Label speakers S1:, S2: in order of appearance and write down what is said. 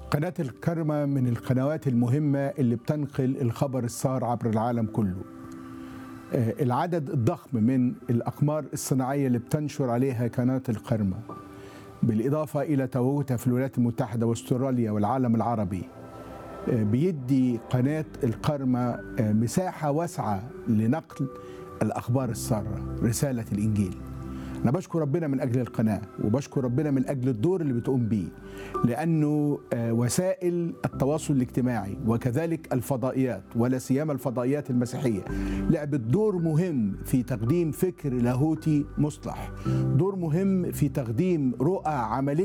S1: قناة الكرمة من القنوات المهمة اللي بتنقل الخبر السار عبر العالم كله آه، العدد الضخم من الأقمار الصناعية اللي بتنشر عليها قناة الكرمة بالإضافة إلى تواجدها في الولايات المتحدة واستراليا والعالم العربي آه، بيدي قناة الكرمة آه، مساحة واسعة لنقل الأخبار السارة رسالة الإنجيل أنا بشكر ربنا من أجل القناة وبشكر ربنا من أجل الدور اللي بتقوم بيه لأنه آه، وسائل التواصل الاجتماعي وكذلك الفضائيات ولا سيما الفضائيات المسيحية لعبت دور مهم في تقديم فكر لاهوتي مصلح دور مهم في تقديم رؤى عملية